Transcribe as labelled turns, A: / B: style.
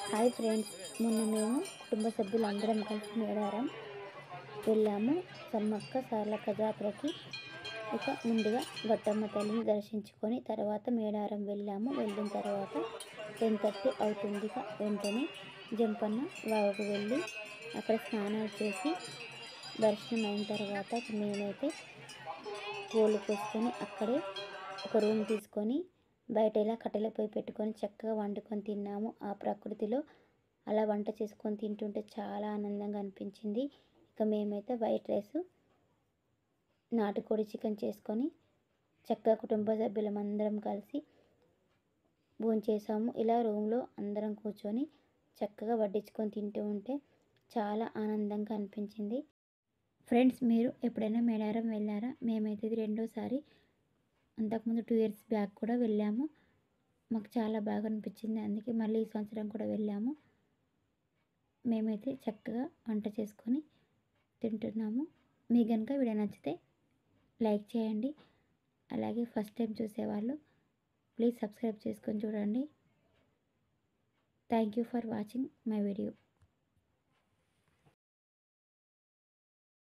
A: hi friends మొన్న మేము కుటుంబ సభ్యులందరం కలిసి మేడారం వెళ్ళాము సమ్మక్క సార్లక్క జాతరకి ఇక ముందుగా గట్టమ్మ తల్లిని దర్శించుకొని తర్వాత మేడారం వెళ్ళాము వెళ్ళిన తర్వాత టెన్ థర్టీ అవుతుంది ఇక వెంటనే జంపన్న వాగుకు వెళ్ళి అక్కడ స్నానాలు చేసి దర్శనం అయిన తర్వాత మేమైతే పూలు కోసుకొని అక్కడే ఒక రూమ్ తీసుకొని బయట ఇలా కట్టెల పొయ్యి పెట్టుకొని చక్కగా వండుకొని తిన్నాము ఆ ప్రకృతిలో అలా వంట చేసుకొని తింటుంటే చాలా ఆనందంగా అనిపించింది ఇక మేమైతే వైట్ రైస్ నాటుకోడి చికెన్ చేసుకొని చక్కగా కుటుంబ సభ్యులం అందరం కలిసి భోంచేసాము ఇలా రూమ్లో అందరం కూర్చొని చక్కగా వడ్డించుకొని తింటూ ఉంటే చాలా ఆనందంగా అనిపించింది ఫ్రెండ్స్ మీరు ఎప్పుడైనా మేడారం వెళ్ళారా మేమైతే ఇది రెండోసారి అంతకుముందు టూ ఇయర్స్ బ్యాక్ కూడా వెళ్ళాము మాకు చాలా బాగా అనిపించింది అందుకే మళ్ళీ ఈ సంవత్సరం కూడా వెళ్ళాము మేమైతే చక్కగా వంట చేసుకొని తింటున్నాము మీకు కనుక వీడియో నచ్చితే లైక్ చేయండి అలాగే ఫస్ట్ టైం చూసేవాళ్ళు ప్లీజ్ సబ్స్క్రైబ్ చేసుకొని చూడండి thank you for watching my video